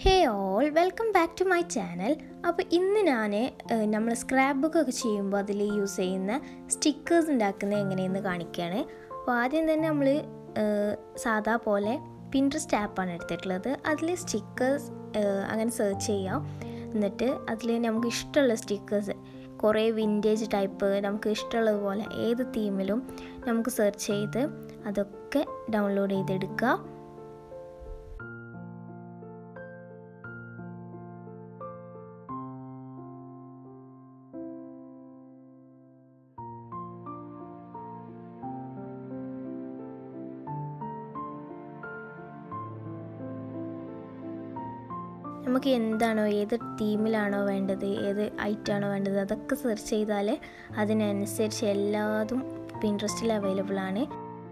hey all welcome back to my channel അപ്പോൾ ഇന്ന് ഞാൻ നമ്മൾ സ്ക്രാപ്പ് ബുക്ക് ഒക്കെ ചെയ്യുമ്പോൾ അതിൽ യൂസ് ചെയ്യുന്ന സ്റ്റിക്കേഴ്സ് ഉണ്ടാക്കുന്നത് എങ്ങനെയെന്ന് കാണിക്കുകയാണ് അപ്പോൾ ആദ്യം തന്നെ നമ്മൾ സാധാ പോലെ പിൻട്രസ്റ്റ് ആപ്പാണ് എടുത്തിട്ടുള്ളത് അതിൽ സ്റ്റിക്കേഴ്സ് അങ്ങനെ സെർച്ച് ചെയ്യാം എന്നിട്ട് അതിൽ നമുക്ക് ഇഷ്ടമുള്ള സ്റ്റിക്കേഴ്സ് കുറേ വിൻറ്റേജ് ടൈപ്പ് നമുക്ക് ഇഷ്ടമുള്ളതുപോലെ ഏത് തീമിലും നമുക്ക് സെർച്ച് ചെയ്ത് അതൊക്കെ ഡൗൺലോഡ് ചെയ്തെടുക്കുക നമുക്ക് എന്താണോ ഏത് തീമിലാണോ വേണ്ടത് ഏത് ഐറ്റാണോ വേണ്ടത് അതൊക്കെ സെർച്ച് ചെയ്താൽ അതിനനുസരിച്ച് എല്ലാതും പിൻട്രസ്റ്റിൽ അവൈലബിൾ ആണ്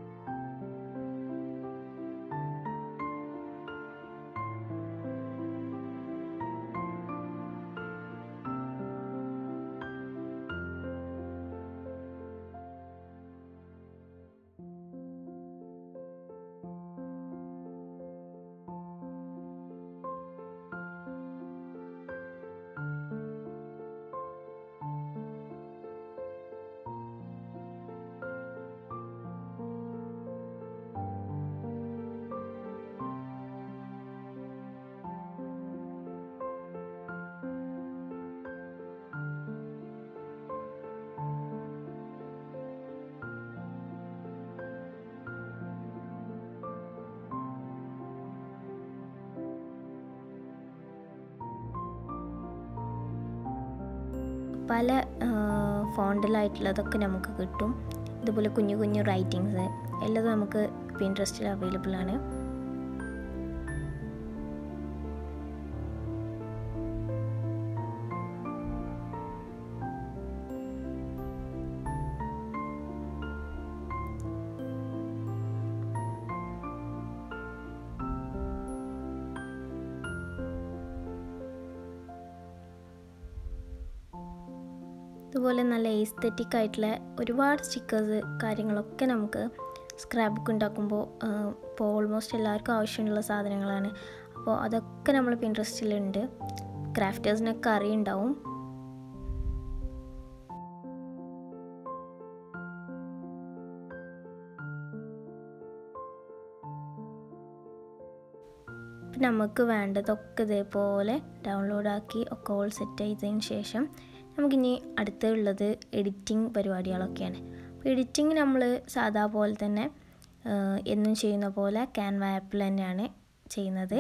പല ഫോണ്ടിലായിട്ടുള്ളതൊക്കെ നമുക്ക് കിട്ടും ഇതുപോലെ കുഞ്ഞു കുഞ്ഞു റൈറ്റിങ്സ് എല്ലാം നമുക്ക് പിൻട്രസ്റ്റിൽ അവൈലബിൾ ആണ് ഇതുപോലെ നല്ല എസ്തെറ്റിക് ആയിട്ടുള്ള ഒരുപാട് സ്റ്റിക്കേഴ്സ് കാര്യങ്ങളൊക്കെ നമുക്ക് സ്ക്രാപ്പ് ബുക്ക് ഉണ്ടാക്കുമ്പോൾ ഇപ്പോൾ ഓൾമോസ്റ്റ് എല്ലാവർക്കും ആവശ്യമുള്ള സാധനങ്ങളാണ് അപ്പോൾ അതൊക്കെ നമ്മൾ പിൻട്രസ്റ്റിലുണ്ട് ക്രാഫ്റ്റേഴ്സിനൊക്കെ അറിയുണ്ടാവും നമുക്ക് വേണ്ടതൊക്കെ ഇതേപോലെ ഡൗൺലോഡാക്കി ഒക്കെ ഓൾ സെറ്റ് ചെയ്തതിന് ശേഷം നമുക്കിനി അടുത്തുള്ളത് എഡിറ്റിംഗ് പരിപാടികളൊക്കെയാണ് അപ്പോൾ എഡിറ്റിംഗ് നമ്മൾ സാധാ പോലെ തന്നെ എന്നും ചെയ്യുന്ന പോലെ ക്യാൻവ ആപ്പിൽ തന്നെയാണ് ചെയ്യുന്നത്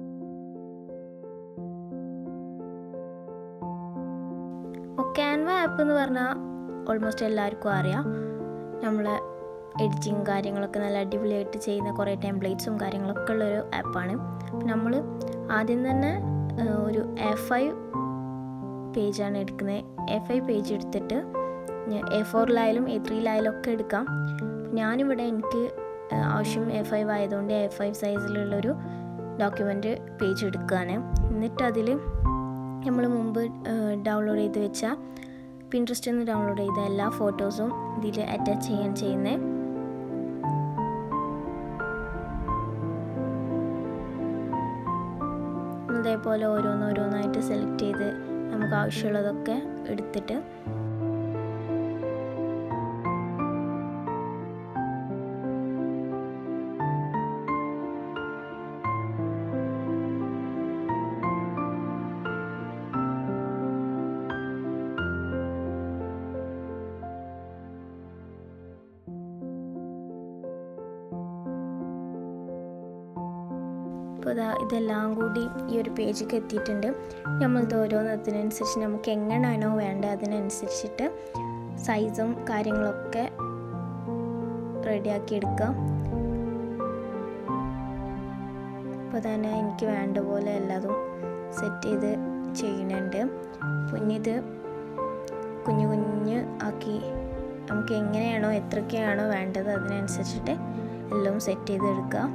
അപ്പോൾ ക്യാൻവ ആപ്പ് എന്ന് പറഞ്ഞാൽ ഓൾമോസ്റ്റ് എല്ലാവർക്കും അറിയാം നമ്മൾ എഡിറ്റിങ് കാര്യങ്ങളൊക്കെ നല്ല അടിപൊളിയായിട്ട് ചെയ്യുന്ന കുറേ ടെംപ്ലേറ്റ്സും കാര്യങ്ങളൊക്കെ ഉള്ളൊരു ആപ്പാണ് നമ്മൾ ആദ്യം തന്നെ ഒരു എഫ് ഐ പേജാണ് എടുക്കുന്നത് എഫ് ഐ പേജ് എടുത്തിട്ട് എ ഫോറിലായാലും എ ത്രീയിലായാലും ഒക്കെ എടുക്കാം ഞാനിവിടെ എനിക്ക് ആവശ്യം എ ഫൈവ് ആയതുകൊണ്ട് എ ഫൈവ് സൈസിലുള്ളൊരു ഡോക്യുമെൻ്റ് പേജ് എടുക്കുകയാണ് എന്നിട്ട് അതിൽ നമ്മൾ മുമ്പ് ഡൗൺലോഡ് ചെയ്ത് വെച്ച പിൻട്രസ്റ്റ് നിന്ന് ഡൗൺലോഡ് ചെയ്ത എല്ലാ ഫോട്ടോസും ഇതിൽ അറ്റാച്ച് ചെയ്യാൻ ചെയ്യുന്നത് ഇതേപോലെ ഓരോന്നോരോന്നായിട്ട് സെലക്ട് ചെയ്ത് നമുക്ക് ആവശ്യമുള്ളതൊക്കെ എടുത്തിട്ട് അപ്പോൾ ഇതാ ഇതെല്ലാം കൂടി ഈ ഒരു പേജിലേക്ക് എത്തിയിട്ടുണ്ട് നമ്മളിത് ഓരോന്നതിനനുസരിച്ച് നമുക്ക് എങ്ങനെയാണോ വേണ്ടത് അതിനനുസരിച്ചിട്ട് സൈസും കാര്യങ്ങളൊക്കെ റെഡിയാക്കി എടുക്കാം അപ്പോൾ തന്നെ എനിക്ക് വേണ്ട പോലെ എല്ലാതും സെറ്റ് ചെയ്ത് ചെയ്യുന്നുണ്ട് പിന്നെ ഇത് കുഞ്ഞു കുഞ്ഞ് ആക്കി നമുക്ക് എങ്ങനെയാണോ എത്രയൊക്കെയാണോ വേണ്ടത് അതിനനുസരിച്ചിട്ട് എല്ലാം സെറ്റ് ചെയ്തെടുക്കുക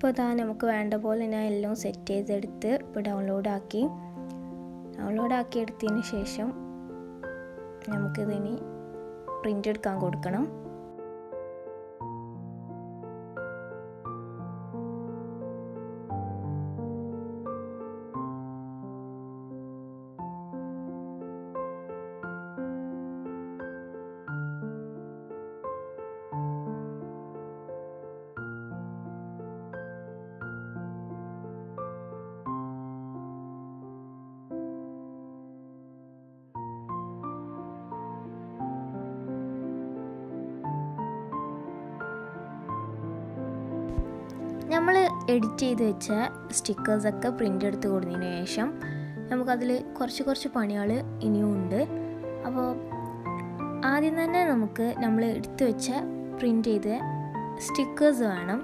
ഇപ്പോൾ ഇതാ നമുക്ക് വേണ്ട പോലെ ഞാൻ എല്ലാം സെറ്റ് ചെയ്തെടുത്ത് ഇപ്പോൾ ഡൗൺലോഡ് ആക്കി ഡൗൺലോഡ് ആക്കി എടുത്തതിന് ശേഷം നമുക്കിതിനി പ്രിൻ്റ് എടുക്കാൻ കൊടുക്കണം നമ്മൾ എഡിറ്റ് ചെയ്ത് വെച്ച സ്റ്റിക്കേഴ്സൊക്കെ പ്രിൻ്റ് എടുത്ത് കൊടുത്തതിന് ശേഷം നമുക്കതിൽ കുറച്ച് കുറച്ച് പണികൾ ഇനിയും ഉണ്ട് അപ്പോൾ ആദ്യം തന്നെ നമുക്ക് നമ്മൾ എടുത്തു വെച്ച പ്രിൻ്റ് ചെയ്ത സ്റ്റിക്കേഴ്സ് വേണം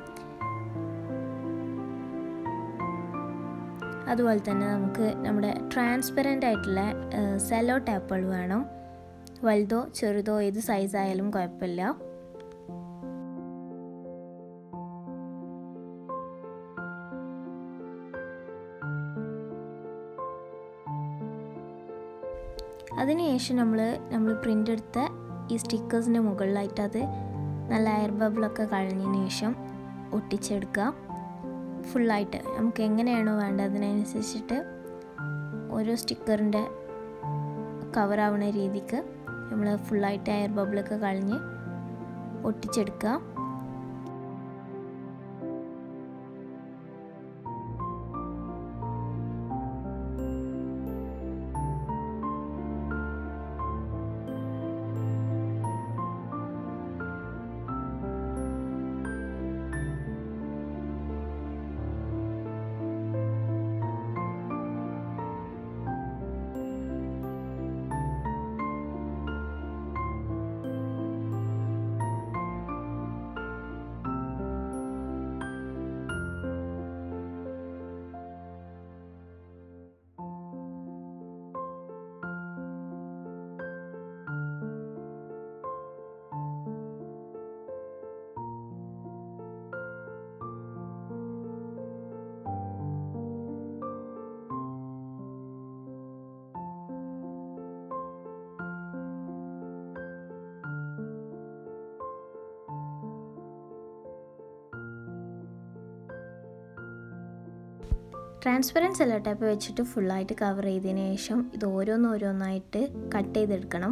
അതുപോലെ തന്നെ നമുക്ക് നമ്മുടെ ട്രാൻസ്പെറൻ്റ് ആയിട്ടുള്ള സെലോ ടാപ്പുകൾ വേണം വലുതോ ചെറുതോ ഏത് സൈസായാലും കുഴപ്പമില്ല അതിനുശേഷം നമ്മൾ നമ്മൾ പ്രിൻ്റ് എടുത്ത ഈ സ്റ്റിക്കേഴ്സിൻ്റെ മുകളിലായിട്ട് അത് നല്ല എയർ ബബിളൊക്കെ കളഞ്ഞതിന് ശേഷം ഒട്ടിച്ചെടുക്കുക ഫുള്ളായിട്ട് നമുക്ക് എങ്ങനെയാണോ വേണ്ടത് അതിനനുസരിച്ചിട്ട് ഓരോ സ്റ്റിക്കറിൻ്റെ കവറാവുന്ന രീതിക്ക് നമ്മൾ ഫുള്ളായിട്ട് എയർ ബബിളൊക്കെ കളഞ്ഞ് ഒട്ടിച്ചെടുക്കുക ട്രാൻസ്പെറൻസ് സെല്ലോ ടൈപ്പ് വെച്ചിട്ട് ഫുള്ളായിട്ട് കവർ ചെയ്തതിന് ശേഷം ഇത് ഓരോന്നോരോന്നായിട്ട് കട്ട് ചെയ്തെടുക്കണം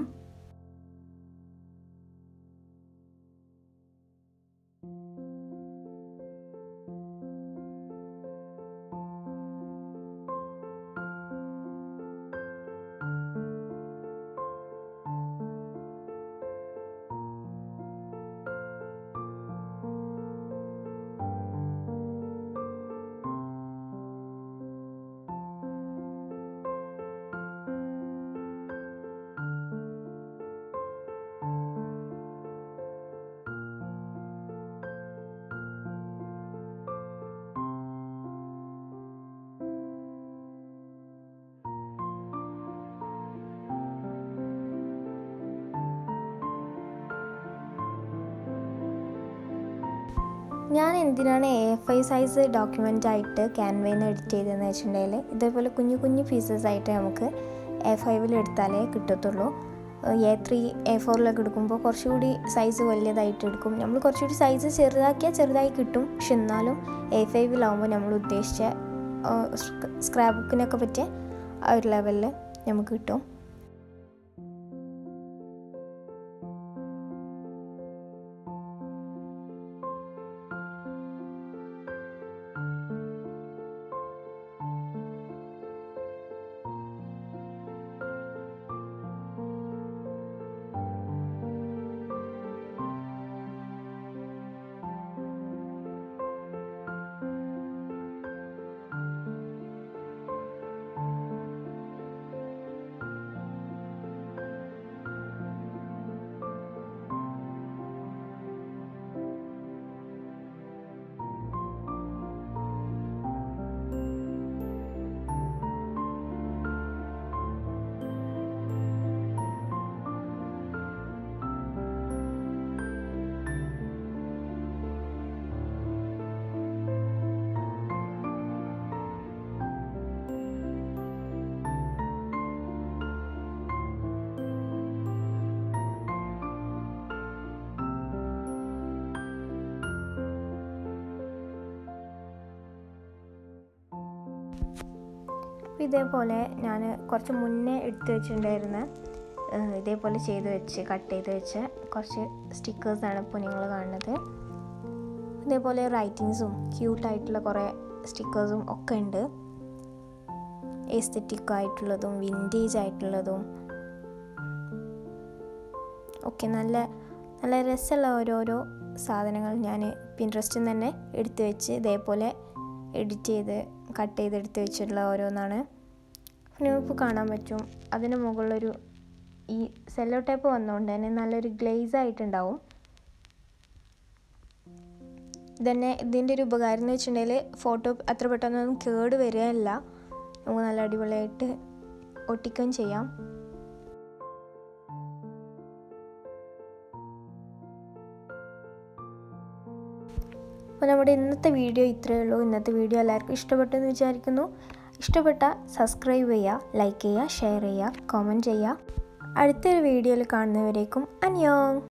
ഞാൻ എന്തിനാണ് A F I size document ആയിട്ട് ക്യാൻവയിൽ നിന്ന് എഡിറ്റ് ചെയ്തതെന്ന് വെച്ചിട്ടുണ്ടെങ്കിൽ ഇതേപോലെ കുഞ്ഞു കുഞ്ഞു പീസസ് ആയിട്ട് നമുക്ക് എ ഫൈവിൽ എടുത്താലേ കിട്ടത്തുള്ളൂ എ ത്രീ എ ഫോറിലൊക്കെ എടുക്കുമ്പോൾ കുറച്ചുകൂടി സൈസ് വലിയതായിട്ട് എടുക്കും നമ്മൾ കുറച്ചുകൂടി സൈസ് ചെറുതാക്കിയാൽ ചെറുതായി കിട്ടും പക്ഷെ എന്നാലും എ ഫൈവിലാവുമ്പോൾ നമ്മൾ ഉദ്ദേശിച്ച സ്ക്രാപ്പ് ബുക്കിനൊക്കെ പറ്റിയ ആ ഒരു ലെവലിൽ നമുക്ക് കിട്ടും അപ്പോൾ ഇതേപോലെ ഞാൻ കുറച്ച് മുന്നേ എടുത്തു വെച്ചിട്ടുണ്ടായിരുന്ന ഏഹ്, ഇതേപോലെ ചെയ്ത് വെച്ച് കട്ട് ചെയ്ത് വെച്ച് കുറച്ച് സ്റ്റിക്കേഴ്സാണ് ഇപ്പോൾ നിങ്ങൾ കാണുന്നത് ഇതേപോലെ റൈറ്റിങ്സും ക്യൂട്ടായിട്ടുള്ള കുറേ സ്റ്റിക്കേഴ്സും ഒക്കെ ഉണ്ട് എസ്തറ്റിക് ആയിട്ടുള്ളതും വിൻറ്റേജ് ആയിട്ടുള്ളതും ഒക്കെ നല്ല നല്ല രസമുള്ള ഓരോരോ സാധനങ്ങൾ ഞാൻ പിൻട്രസ്റ്റിൽ നിന്ന് തന്നെ എടുത്തു വെച്ച് ഇതേപോലെ എഡിറ്റ് ചെയ്ത് കട്ട് ചെയ്ത് എടുത്ത് വെച്ചിട്ടുള്ള ഓരോന്നാണ് നിങ്ങൾക്ക് കാണാൻ പറ്റും അതിന് മുകളിലൊരു ഈ സെല്ലോ ടേപ്പ് വന്നുകൊണ്ട് തന്നെ നല്ലൊരു ഗ്ലേസ് ആയിട്ടുണ്ടാവും ഇതന്നെ ഇതിൻ്റെ ഒരു ഉപകാരം എന്ന് വെച്ചിട്ടുണ്ടെങ്കിൽ ഫോട്ടോ അത്ര പെട്ടെന്നൊന്നും കേട് വരികയല്ല നമുക്ക് നല്ല അടിപൊളിയായിട്ട് ഒട്ടിക്കുകയും ചെയ്യാം അപ്പോൾ നമ്മുടെ ഇന്നത്തെ വീഡിയോ ഇത്രയേ ഉള്ളൂ ഇന്നത്തെ വീഡിയോ എല്ലാവർക്കും ഇഷ്ടപ്പെട്ടു എന്ന് വിചാരിക്കുന്നു ഇഷ്ടപ്പെട്ട സബ്സ്ക്രൈബ് ചെയ്യുക ലൈക്ക് ചെയ്യുക ഷെയർ ചെയ്യുക കമൻറ്റ് ചെയ്യുക അടുത്തൊരു വീഡിയോയിൽ കാണുന്നവരേക്കും അന്യോങ്